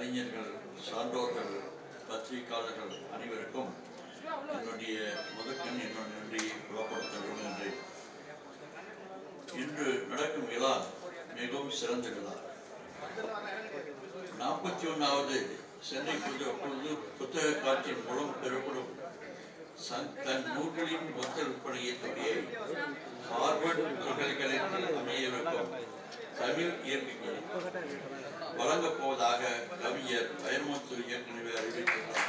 அறிஞர்கள் சான்றோர்கள் பத்திரிகையாளர்கள் அனைவருக்கும் என்னுடைய முதற்கண் என்னுடைய நன்றியை புலப்படுத்த விரும்புகின்றேன் இன்று நடக்கும் விழா மிகவும் சிறந்த விழா நாற்பத்தி ஒன்றாவது சென்னை புது புது புத்தக காட்சியின் மூலம் பெறப்படும் சன் தன் நூல்களின் மொத்த விற்பனையை தொகையை ஹார்வர்ட் பல்கலைக்கழகத்தில் அமையவிருக்கும் தமிழ் இயற்கையை வழங்கப் போவதாக கவிஞர் பயன்முத்து ஏற்கனவே அறிவித்துள்ளார்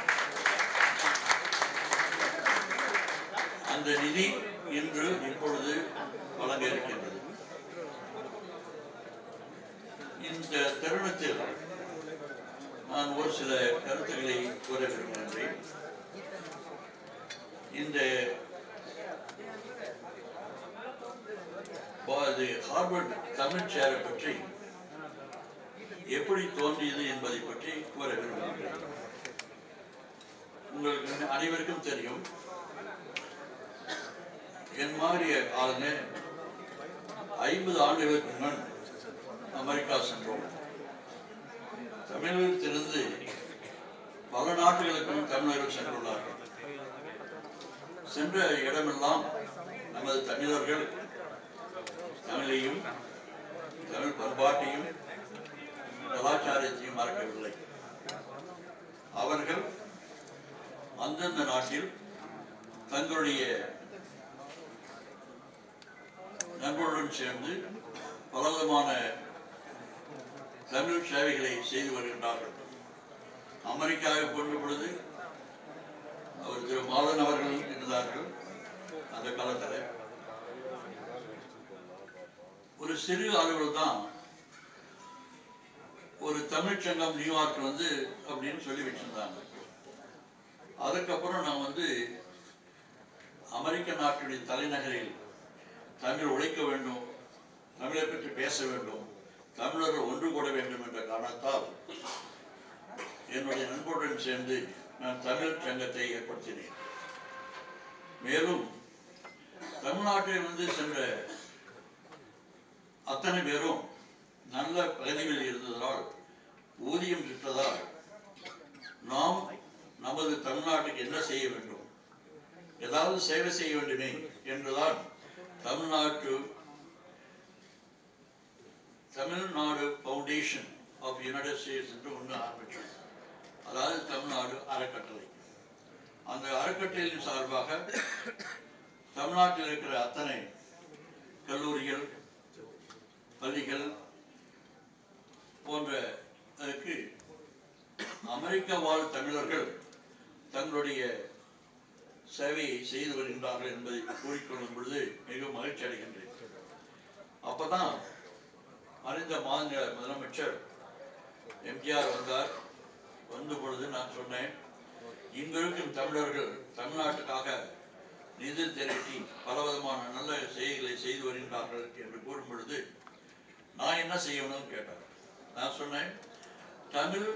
அந்த நிதி இன்று இப்பொழுது வழங்க இருக்கின்றது இந்த தருணத்தில் நான் ஒரு சில கருத்துக்களை கூற விரும்புகின்றேன் இந்த பா- இது ஹார்வர்ட் தமிழ் சேரை பற்றி எப்படி தோன்றியது என்பதை பற்றி கூற விரும்புகின்றேன் உங்களுக்கு அனைவருக்கும் தெரியும் என் மாதிரிய ஆளுங்க ஐம்பது ஆண்டுகளுக்கு முன் அமெரிக்கா சென்றோம் தமிழகத்திலிருந்து பல நாடுகளுக்கும் தமிழர்கள் சென்றுள்ளார்கள் சென்ற இடமெல்லாம் நமது தமிழர்கள் தமிழையும் தமிழ் பண்பாட்டையும் கலாச்சாரத்தையும் மறக்கவில்லை அவர்கள் அந்தந்த நாட்டில் தங்களுடைய நண்பர்களுடன் சேர்ந்து பலவிதமான தமிழ் சேவைகளை செய்து வருகின்றார்கள் அமெரிக்காவை போன்ற பொழுது அவர் திரு மாதன் அவர்கள் இருந்தார்கள் அந்த காலத்தில் ஒரு சிறு அளவில் தான் ஒரு தமிழ்ச்சங்கம் நியூயார்க் வந்து அப்படின்னு சொல்லி வச்சிருந்தாங்க அதுக்கப்புறம் நான் வந்து அமெரிக்க நாட்டுடைய தலைநகரில் தமிழ் உழைக்க வேண்டும் தமிழை பற்றி பேச வேண்டும் தமிழர்கள் ஒன்று கூட வேண்டும் என்ற காரணத்தால் என்னுடைய நண்பருடன் சேர்ந்து நான் தமிழ் சங்கத்தை ஏற்படுத்தினேன் மேலும் தமிழ்நாட்டிலிருந்து சென்ற அத்தனை பேரும் நல்ல பகுதியில் இருந்ததால் ஊதியம் பெற்றதால் நாம் நமது தமிழ்நாட்டுக்கு என்ன செய்ய வேண்டும் ஏதாவது சேவை செய்ய வேண்டுமே என்றுதான் தமிழ்நாட்டு Tamil Nadu foundation of United States என்று ஒன்று ஆரம்பித்தோம் அதாவது தமிழ்நாடு அறக்கட்டளை அந்த அறக்கட்டளையின் சார்பாக தமிழ்நாட்டில் இருக்கிற அத்தனை கல்லூரிகள் பள்ளிகள் போன்ற அதற்கு அமெரிக்க வாழ் தமிழர்கள் தங்களுடைய சேவையை செய்து வருகின்றார்கள் என்பதை கூறிக்கொள்ளும் பொழுது மிகவும் மகிழ்ச்சி அடைகின்றேன் அப்பதான் மறைந்த மாநில முதலமைச்சர் எம்ஜிஆர் வந்தார் வந்த பொழுது நான் சொன்னேன் இங்கிருக்கும் தமிழர்கள் தமிழ்நாட்டுக்காக நிதி திரட்டி பலவிதமான நல்ல செய்திகளை செய்து வருகின்றார்கள் என்று கூறும் பொழுது நான் என்ன செய்யணும்னு கேட்டார் நான் சொன்னேன் தமிழ்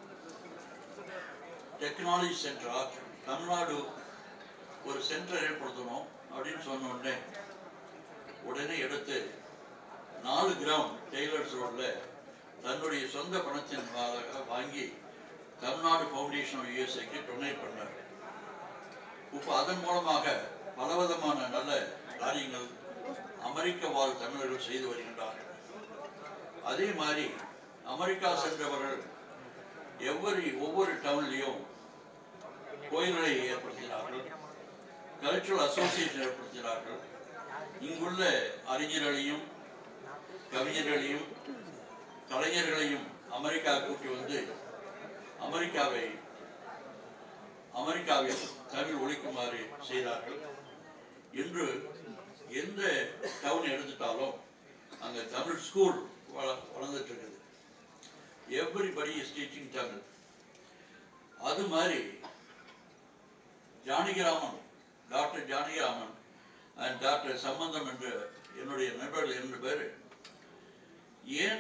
டெக்னாலஜி சென்டரா தமிழ்நாடு ஒரு சென்டர் ஏற்படுத்தணும் அப்படின்னு சொன்ன உடனே உடனே எடுத்து நாலு கிராம் டெய்லர்ஸ் ரோட்ல தன்னுடைய சொந்த பணத்தின் வா- வாங்கி தமிழ்நாடு ஃபவுண்டேஷன் யூஎஸ்ஏக்கு டொனேட் பண்ணார் இப்போ அதன் மூலமாக பலவிதமான நல்ல காரியங்கள் அமெரிக்க வாழ் தமிழர்கள் செய்து வருகின்றார்கள் அதே மாதிரி அமெரிக்கா சென்றவர்கள் எவ்வொரு ஒவ்வொரு டவுன்லையும் கோயில்களை ஏற்படுத்தினார்கள் கல்ச்சுரல் அசோசியேஷன் ஏற்படுத்தினார்கள் இங்குள்ள அறிஞர்களையும் கவிஞர்களையும் கலைஞர்களையும் அமெரிக்கா கூட்டி வந்து அமெரிக்காவை அமெரிக்காவில் தமிழ் ஒழிக்குமாறு செய்தார்கள் இன்று எந்த டவுன் எடுத்துட்டாலும் அங்க தமிழ் ஸ்கூல் வள வளர்ந்துட்டு இருக்குது எவ்ரிபடி இஸ் டீச்சிங் தமிழ் அது மாதிரி Janakiraman doctor Janakiraman and doctor Sambandham என்ற என்னுடைய நண்பர்கள் இரண்டு பேர் ஏன்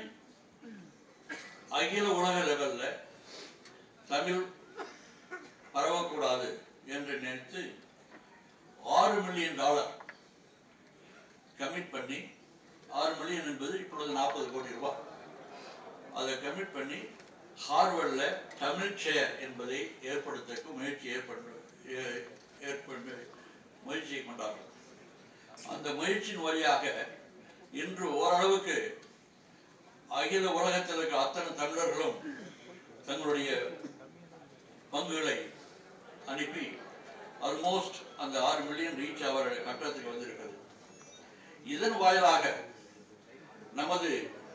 அகில உலக லெவல்ல தமிழ் பரவக்கூடாது என்று நினைத்து ஆறு மில்லியன் டாலர் கமிட் பண்ணி ஆறு மில்லியன் என்பது இப்பொழுது நாற்பது கோடி ரூபாய் அதை கமிட் பண்ணி ஹார்வர்டில் தமிழ் சேர் என்பதை ஏற்படுத்தக்கு முயற்சி ஏற்படு ஏ- ஏற்படு முயற்சியை கொண்டார்கள் அந்த முயற்சியின் வழியாக இன்று ஓரளவுக்கு அகில உலகத்தில் இருக்கிற அத்தனை தமிழர்களும் தங்களுடைய பங்குகளை அனுப்பி ஆல்மோஸ்ட் அந்த ஆறு மில்லியன் ரீச் அவர் கட்டத்துக்கு வந்திருக்கிறது இதன் வாயிலாக நமது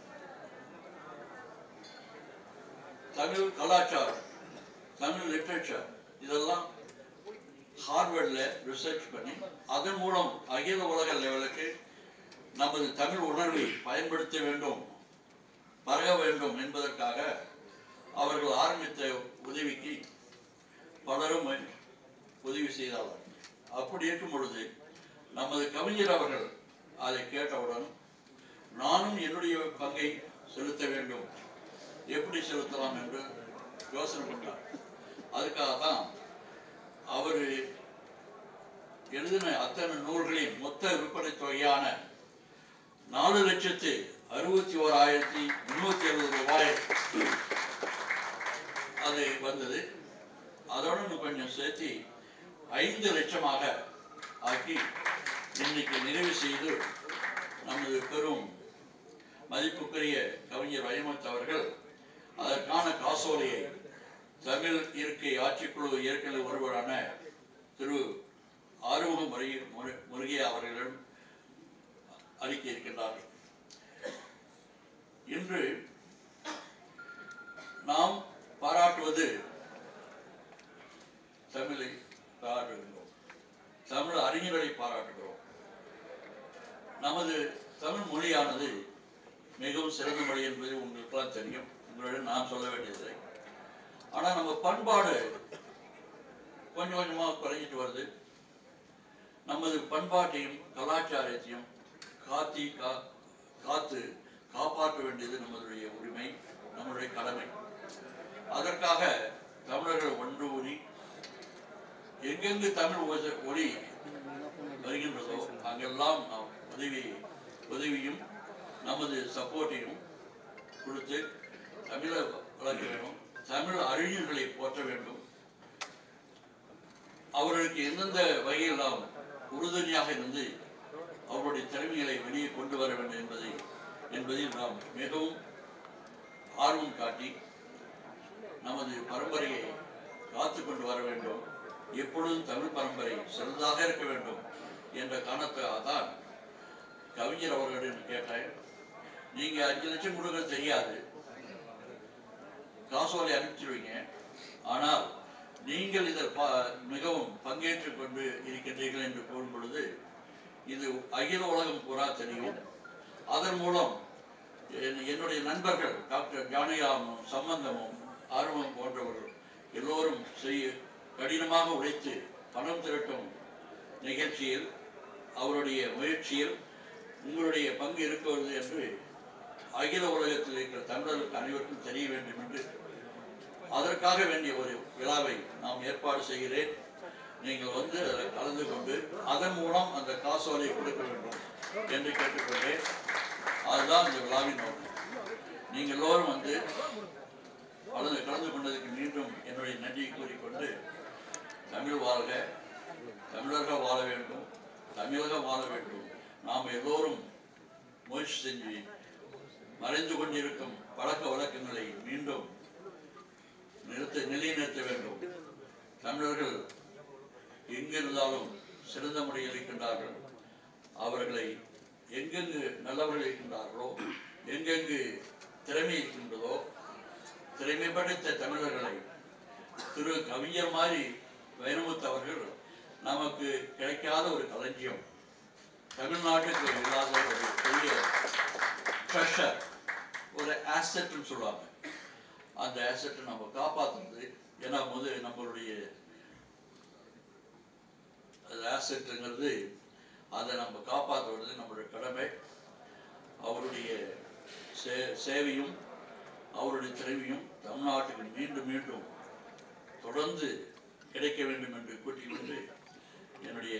தமிழ் கலாச்சாரம் தமிழ் லிட்ரேச்சர் இதெல்லாம் ஹார்வர்டில் ரிசர்ச் பண்ணி அதன் மூலம் அகில உலக லெவலுக்கு நமது தமிழ் உணர்வை பயன்படுத்த வேண்டும் பரக வேண்டும் என்பதற்காக அவர்கள் ஆரம்பித்த உதவிக்கு பலரும் உதவி செய்தார்கள் அப்படி இருக்கும் பொழுது நமது கவிஞர் அவர்கள் அதை கேட்டவுடன் நானும் என்னுடைய பங்கை செலுத்த வேண்டும் எப்படி செலுத்தலாம் என்று யோசனை பண்ணார் அதுக்காக தான் அவர் எழுதின அத்தனை நூல்களின் மொத்த விற்பனை தொகையான நாலு லட்சத்து அறுபத்தி ஓராயிரத்தி முன்னூத்தி அறுபது ரூபாய் அது வந்தது அதோட இன்னும் கொஞ்சம் சேர்த்து ஐந்து லட்சமாக ஆக்கி இன்னைக்கு நிறைவு செய்து நமது பெரும் மதிப்புக்குரிய கவிஞர் வைமத் அவர்கள் அதற்கான காசோலையை தமிழ் இருக்கை ஆட்சிக்குழு இயற்கை ஒருவரான திரு ஆறுமுக முருகி முரு- முருகையா அவர்களிடம் அளிக்க இருக்கின்றார்கள் இன்று நாம் பாராட்டுவது தமிழை பாராட்டுகின்றோம் தமிழ் அறிஞர்களை பாராட்டுகிறோம் நமது தமிழ் மொழியானது மிகவும் சிறந்த மொழி என்பது உங்களுக்கெல்லாம் தெரியும் உங்களிடம் நான் சொல்ல வேண்டியதில்லை ஆனால் நம்ம பண்பாடு கொஞ்சம் கொஞ்சமாக குறைஞ்சிட்டு வருது நமது பண்பாட்டையும் கலாச்சாரத்தையும் காத்தி கா காத்து காப்பாற்ற வேண்டியது நம்மளுடைய உரிமை நம்மளுடைய கடமை அதற்காக தமிழர்கள் ஒன்று கூடி எங்கெங்கு தமிழ் ஓச- ஒளி வருகின்றதோ அங்கெல்லாம் நாம் உதவி உதவியும் நமது சப்போர்ட்டையும் கொடுத்து தமிழை வளர்க்க வேண்டும் தமிழ் அறிஞர்களை போற்ற வேண்டும் அவர்களுக்கு எந்தெந்த வகையில் நாம் உறுதுணையாக இருந்து அவருடைய திறமைகளை வெளியே கொண்டு வர வேண்டும் என்பதை என்பதில் நாம் மிகவும் ஆர்வம் காட்டி நமது பரம்பரையை காத்து கொண்டு வர வேண்டும் எப்பொழுதும் தமிழ் பரம்பரை சிறந்ததாக இருக்க வேண்டும் என்ற காரணத்தால் தான் கவிஞர் அவர்களிடம் கேட்டேன் நீங்க அஞ்சு லட்சம் கொடுக்க தெரியாது காசோலை அனுப்பிச்சிருவீங்க ஆனால் நீங்கள் இதில் ப- மிகவும் பங்கேற்றுக் கொண்டு இருக்கின்றீர்கள் என்று கூறும் பொழுது இது அகில உலகம் பூரா தெரியும் அதன் மூலம் என்- என்னுடைய நண்பர்கள் டாக்டர் ஜானகிராமனும் சம்பந்தமும் ஆர்வம் போன்றவர்கள் எல்லோரும் செய்ய கடினமாக உழைத்து பணம் திரட்டும் நிகழ்ச்சியில் அவருடைய முயற்சியில் உங்களுடைய பங்கு இருக்கிறது என்று அகில உலகத்தில் இருக்கிற தமிழர்களுக்கு அனைவருக்கும் தெரிய வேண்டும் என்று அதற்காக வேண்டிய ஒரு விழாவை நாம் ஏற்பாடு செய்கிறேன் நீங்கள் வந்து அதில் கலந்து கொண்டு அதன் மூலம் அந்த காசோலை கொடுக்க வேண்டும் என்று கேட்டுக்கொண்டேன் அதுதான் இந்த விழாவின் நோக்கம் நீங்கள் எல்லோரும் வந்து கலந்து கலந்து கொண்டதுக்கு மீண்டும் என்னுடைய நன்றியை கூறிக்கொண்டு தமிழ் வாழ்க தமிழர்கள் வாழ வேண்டும் தமிழகம் வாழ வேண்டும் நாம் எல்லோரும் முயற்சி செஞ்சு மறைந்து கொண்டிருக்கும் பழக்க வழக்கங்களை மீண்டும் நிறுத்த நிலைநிறுத்த வேண்டும் தமிழர்கள் எங்கிருந்தாலும் சிறந்த முறையில் இருக்கின்றார்கள் அவர்களை எங்கெங்கு நல்லவர்கள் இருக்கின்றார்களோ எங்கெங்கு திறமை இருக்கின்றதோ திறமை படைத்த தமிழர்களை திரு கவிஞர் மாதிரி வைரமுத்து அவர்கள் நமக்கு கிடைக்காத ஒரு களஞ்சியம் தமிழ்நாட்டுக்கு இல்லாத ஒரு பெரிய ட்ரெஷர் ஒரு ஆசெட்னு சொல்லுவாங்க அந்த ஆசெட்டை நம்ம காப்பாற்றுறது ஏன்னா போது நம்மளுடைய அது ஆசெட்டுங்கிறது அதை நம்ம காப்பாற்றுவது நம்மளுடைய கடமை அவருடைய சே சேவையும் அவருடைய திறமையும் தமிழ்நாட்டுக்கு மீண்டும் மீண்டும் தொடர்ந்து கிடைக்க வேண்டும் என்று கூட்டிக்கொண்டு என்னுடைய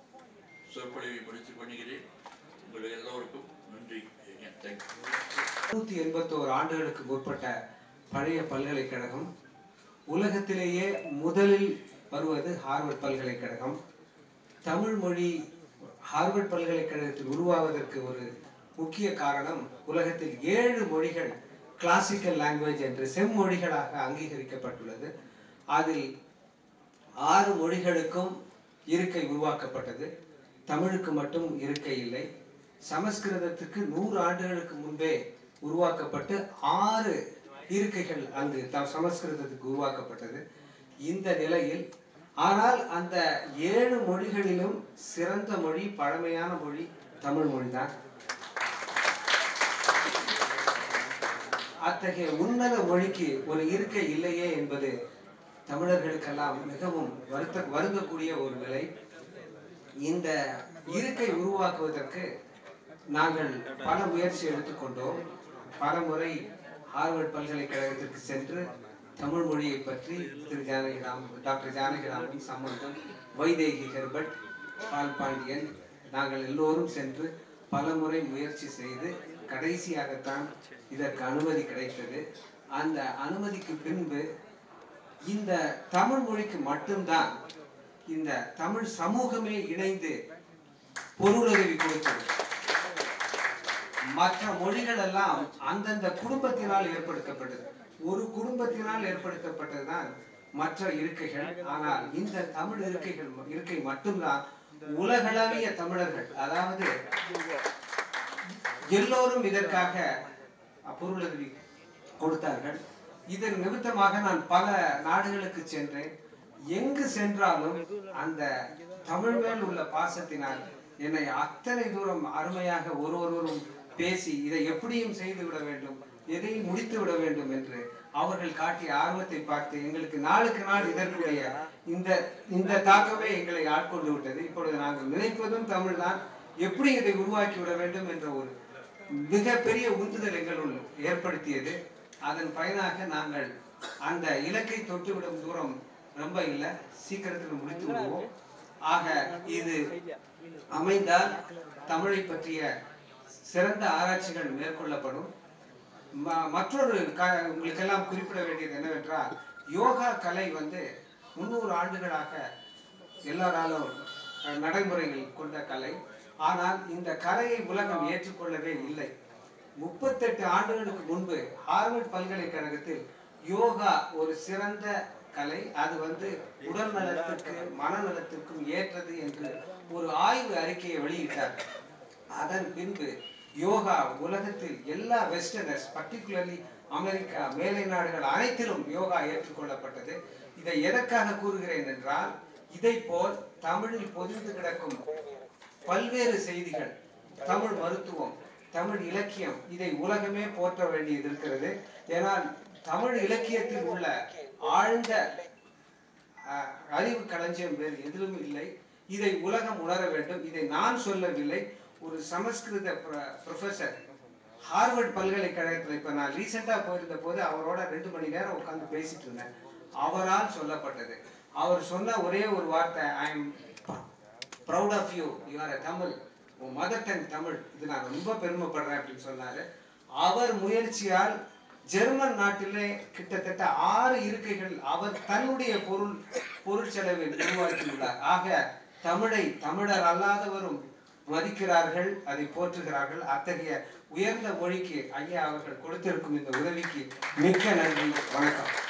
சொற்பொழிவை முடித்துக் கொள்கிறேன் உங்கள் எல்லோருக்கும் நன்றி தேங்க்யூ நூற்றி எண்பத்தோரு ஆண்டுகளுக்கு முற்பட்ட பழைய பல்கலைக்கழகம் உலகத்திலேயே முதலில் வருவது ஹார்வர்ட் பல்கலைக்கழகம் தமிழ் மொழி ஹார்வர்ட் பல்கலைக்கழகத்தில் உருவாவதற்கு ஒரு முக்கிய காரணம் உலகத்தில் ஏழு மொழிகள் கிளாசிக்கல் லாங்குவேஜ் என்று செம்மொழிகளாக அங்கீகரிக்கப்பட்டுள்ளது அதில் ஆறு மொழிகளுக்கும் இருக்கை உருவாக்கப்பட்டது தமிழுக்கு மட்டும் இருக்கை இல்லை சமஸ்கிருதத்துக்கு நூறு ஆண்டுகளுக்கு முன்பே உருவாக்கப்பட்டு ஆறு இருக்கைகள் அங்கு த- சமஸ்கிருதத்துக்கு உருவாக்கப்பட்டது இந்த நிலையில் ஆனால் அந்த ஏழு மொழிகளிலும் சிறந்த மொழி பழமையான மொழி தமிழ் மொழிதான் அத்தகைய உன்னத மொழிக்கு ஒரு இருக்கை இல்லையே என்பது தமிழர்களுக்கெல்லாம் மிகவும் வருத்த வருந்தக்கூடிய ஒரு நிலை இந்த இருக்கை உருவாக்குவதற்கு நாங்கள் பல முயற்சி எடுத்துக்கொண்டோம் பல முறை ஹார்வர்ட் பல்கலைக்கழகத்திற்கு சென்று தமிழ் மொழியை பற்றி திரு ஜானகிராம் டாக்டர் ஜானகிராமன் சம்பந்தம் வைதேகி ஹெர்பர்ட் பால் பாண்டியன் நாங்கள் எல்லோரும் சென்று பல முறை முயற்சி செய்து கடைசியாகத்தான் இதற்கு அனுமதி கிடைத்தது அந்த அனுமதிக்கு பின்பு இந்த தமிழ் மொழிக்கு மட்டும்தான் இந்த தமிழ் சமூகமே இணைந்து பொருளுதவி கொடுத்தது மற்ற மொழிகள் எல்லாம் அந்தந்த குடும்பத்தினால் ஏற்படுத்தப்பட்டது ஒரு குடும்பத்தினால் ஏற்படுத்தப்பட்டதுதான் மற்ற இருக்கைகள் ஆனால் இந்த தமிழ் இருக்கைகள் இருக்கை மட்டும்தான் உலகளவிய தமிழர்கள் அதாவது எல்லோரும் இதற்காக பொருளுதவி கொடுத்தார்கள் இதன் நிமித்தமாக நான் பல நாடுகளுக்கு சென்றேன் எங்கு சென்றாலும் அந்த தமிழ் மேல் உள்ள பாசத்தினால் என்னை அத்தனை தூரம் அருமையாக ஒரு ஒருவரும் பேசி இதை எப்படியும் செய்து விட வேண்டும் எதையும் முடித்து விட வேண்டும் என்று அவர்கள் காட்டிய ஆர்வத்தை பார்த்து எங்களுக்கு நாளுக்கு நாள் இதற்குடைய இந்த இந்த தாக்கமே எங்களை ஆட்கொண்டு விட்டது இப்பொழுது நாங்கள் நினைப்பதும் தமிழ்தான் எப்படி இதை உருவாக்கி விட வேண்டும் என்ற ஒரு மிகப்பெரிய உந்துதல் எங்களுள் ஏற்படுத்தியது அதன் பயனாக நாங்கள் அந்த இலக்கை தொட்டுவிடும் தூரம் ரொம்ப இல்லை சீக்கிரத்தில் முடித்து விடுவோம் ஆக இது அமைந்தால் தமிழை பற்றிய சிறந்த ஆராய்ச்சிகள் மேற்கொள்ளப்படும் ம- மற்றொரு க உங்களுக்கெல்லாம் குறிப்பிட வேண்டியது என்னவென்றால் யோகா கலை வந்து முந்நூறு ஆண்டுகளாக எல்லாராலும் அஹ், நடைமுறையில் கொண்ட கலை ஆனால் இந்த கலையை உலகம் ஏற்றுக்கொள்ளவே இல்லை முப்பத்தெட்டு ஆண்டுகளுக்கு முன்பு ஹார்வர்ட் பல்கலைக்கழகத்தில் யோகா ஒரு சிறந்த கலை அது வந்து உடல் நலத்திற்கு மனநலத்திற்கும் ஏற்றது என்று ஒரு ஆய்வு அறிக்கையை வெளியிட்டார் அதன் பின்பு யோகா உலகத்தில் எல்லா வெஸ்டர்னர்ஸ் பர்டிகுலர்லி அமெரிக்கா மேலை நாடுகள் அனைத்திலும் யோகா ஏற்றுக்கொள்ளப்பட்டது இதை எதற்காக கூறுகிறேன் என்றால் இதை போல் தமிழில் பொதிந்து கிடக்கும் பல்வேறு செய்திகள் தமிழ் மருத்துவம் தமிழ் இலக்கியம் இதை உலகமே போற்ற வேண்டியது இருக்கிறது ஏனால் தமிழ் இலக்கியத்தில் உள்ள ஆழ்ந்த அஹ், அறிவு களஞ்சியம் வேறு எதிலும் இல்லை இதை உலகம் உணர வேண்டும் இதை நான் சொல்லவில்லை ஒரு சமஸ்கிருத ப்ரொஃபசர் ஹார்வர்ட் பல்கலைக்கழகத்தில் இப்போ நான் ரீசெண்டாக போயிருந்த போது அவரோட ரெண்டு மணி நேரம் உட்கார்ந்து பேசிட்டு இருந்தேன் அவரால் சொல்லப்பட்டது அவர் சொன்ன ஒரே ஒரு வார்த்தை I am proud of you you are Tamil உன் மதர் டங் தமிழ் இது நான் ரொம்ப பெருமைப்படுறேன் அப்படின்னு சொன்னாரு அவர் முயற்சியால் ஜெர்மன் நாட்டிலே கிட்டத்தட்ட ஆறு இருக்கைகள் அவர் தன்னுடைய பொருள் பொருள் செலவில் உருவாக்கியுள்ளார் ஆக தமிழை தமிழர் அல்லாதவரும் மதிக்கிறார்கள் அதை போற்றுகிறார்கள் அத்தகைய உயர்ந்த மொழிக்கு ஐயா அவர்கள் கொடுத்திருக்கும் இந்த உதவிக்கு மிக்க நன்றி வணக்கம்